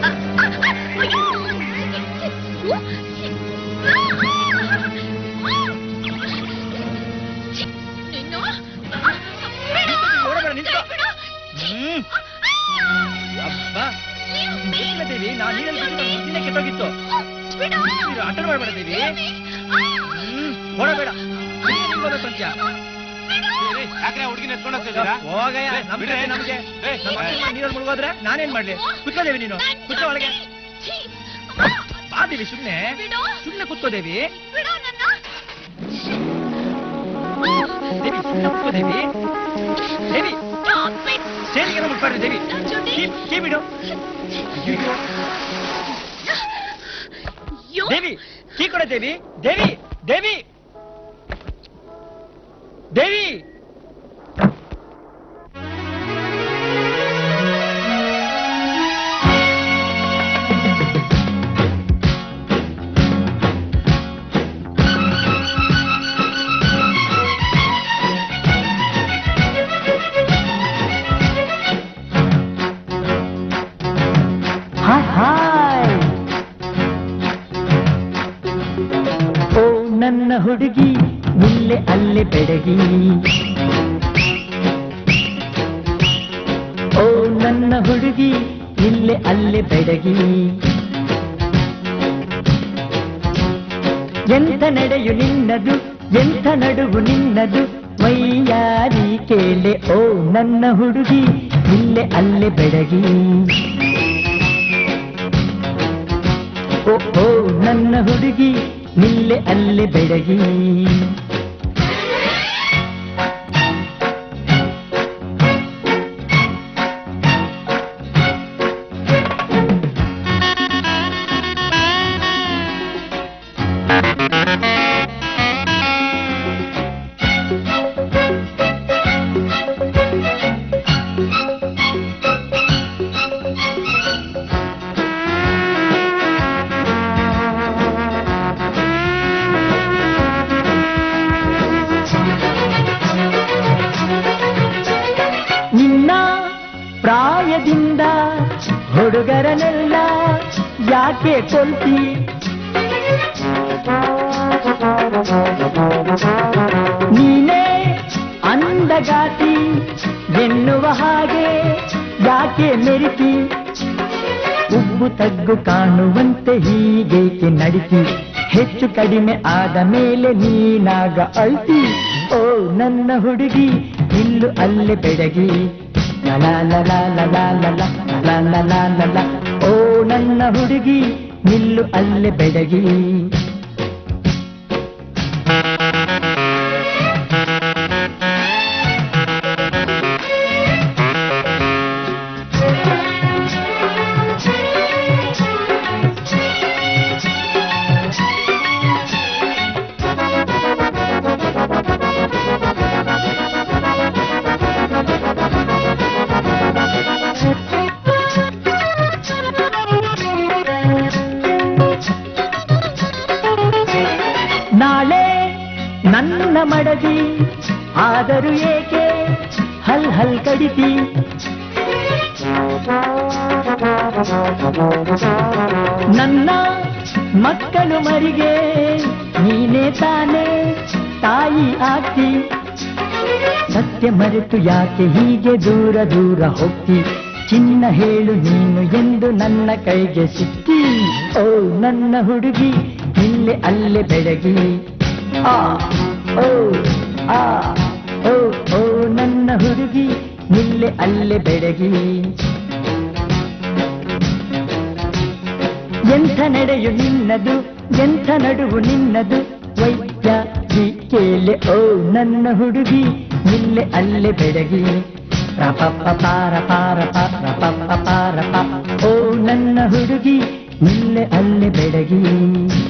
ಓಡಬೇಡ ನಿಂತ್ಕೋ ಹ್ಮ್ ಅಬ್ಬಾ ಇಲ್ಲ ದೇವಿ ನಾನು ನೀರಲ್ಲಿ ಬಿದ್ದು ಕೆಟ್ಟೋಗಿತ್ತು ಅಟೆಂಡ್ ಮಾಡಬೇಡ ದೇವಿ ಹ್ಮ್ ಓಡಬೇಡ ನಿಂತ್ಕೋಬೇಕು ಅಂತ್ಯ ಯಾಕ್ರೆ ಹುಡುಗಿನ ಎತ್ಕೊಂಡು ಹೋಗ್ತಿದ್ದೀರಾ ಹೋಗಯ್ಯ ಏ, ನಮ್ ಬಿಡ್ರಿ. ಕತೆ ನಮ್ಗೆ ಏ, ನಮ್ಮ ಏ. ಅಕ್ಕ ನೀರಲ್ಲಿ ಮುಳುಗೋದ್ರೆ ನಾನೇನ್ ಮಾಡ್ಲಿ ಕುತ್ಕೋ ದೇವಿ ನೀನು ಕುತ್ಕೋ ಒಳಗೆ ಬಾ ದೇವಿ ಸುಮ್ನೆ ಸುಮ್ನೆ ಕುತ್ಕೋ ದೇವಿ ದೇವಿ ಸುಮ್ನೆ ಕುತ್ಕೋ ದೇವಿ ದೇವಿ ಸೇರಿಗೆಲ್ಲ ಮುಟ್ಬಾರ್ದು ದೇವಿ ಕೀ ಕೀ ಬಿಡು ಅಯ್ಯೋ. ದೇವಿ ಕೀ ಕೊಡ ದೇವಿ ದೇವಿ ದೇವಿ ದೇವಿ ಹಾಯ್ ಹಾಯ್ ಓ ನನ್ನ ಹುಡುಗಿ ಇಲ್ಲೇ ಅಲ್ಲೇ ಬೆಡಗಿ ಓ ನನ್ನ ಹುಡುಗಿ ಇಲ್ಲೇ ಅಲ್ಲೇ ಬೆಡಗಿ ಎಂಥ ನಡೆಯು ನಿನ್ನದು ಎಂಥ ನಡುವು ನಿನ್ನದು ಮೈಯಾರಿ ಕೇಳೆ ಓ ನನ್ನ ಹುಡುಗಿ ಇಲ್ಲೇ ಅಲ್ಲೇ ಬೆಡಗಿ ಓ ಓ ನನ್ನ ಹುಡುಗಿ ನಿಲ್ಲೆ ಅಲ್ಲೇ ಬೆಡಗಿ ನಿನ್ನ ಪ್ರಾಯದಿಂದ ಹುಡುಗರನೆಲ್ಲ ಯಾಕೆ ಕೊಲ್ತಿ ನೀನೇ ಅಂದಗಾತಿ ಎನ್ನುವ ಹಾಗೆ ಯಾಕೆ ಮೆರಿತಿ ಉಬ್ಬು ತಗ್ಗು ಕಾಣುವಂತೆ ಹೀಗೇಕೆ ನಡಿತಿ ಹೆಚ್ಚು ಕಡಿಮೆ ಆದ ಮೇಲೆ ನೀನಾಗ ಅಳ್ತಿ ಓ ನನ್ನ ಹುಡುಗಿ ಇಲ್ಲು ಅಲ್ಲೇ ಬೆಡಗಿ ಲಲ ಲಲ ಲಲ ಲಲ ಲಲ ಲಲ ಲಲ ಓ ನನ್ನ ಹುಡುಗಿ ನಿಲ್ಲು ಅಲ್ಲೇ ಬೆಡಗಿ ನಾಳೆ ನನ್ನ ಮಡದಿ ಆದರೂ ಏಕೆ ಹಲ್ ಹಲ್ ಕಡಿತಿ ನನ್ನ ಮಕ್ಕಳು ಮರಿಗೆ ನೀನೇ ತಾನೇ ತಾಯಿ ಆಗ್ತಿ ಸತ್ಯ ಮರೆತು ಯಾಕೆ ಹೀಗೆ ದೂರ ದೂರ ಹೋಗ್ತಿ ಚಿನ್ನ ಹೇಳು ನೀನು ಎಂದು ನನ್ನ ಕೈಗೆ ಸಿಕ್ಕಿ ಓ ನನ್ನ ಹುಡುಗಿ ಇಲ್ಲೇ ಅಲ್ಲೇ ಬೆಳಗಿ ಆ ಓ ಆ ಓ ಓ ನನ್ನ ಹುಡುಗಿ ನಿಲ್ಲೆ ಅಲ್ಲೇ ಬೆಳಗಿ ಎಂಥ ನಡೆಯು ನಿನ್ನದು ಎಂಥ ನಡುವು ನಿನ್ನದು ವೈದ್ಯ ಕೇಳೆ ಓ ನನ್ನ ಹುಡುಗಿ ನಿಲ್ಲೆ ಅಲ್ಲೇ ಬೆಡಗಿ ರಪಪ್ಪ ಪಾರ ಪಾರ ಪಾರ ಪಪ್ಪ ಪಾರ ಪ ಓ ನನ್ನ ಹುಡುಗಿ ನಿಲ್ಲೆ ಅಲ್ಲೇ ಬೆಡಗಿ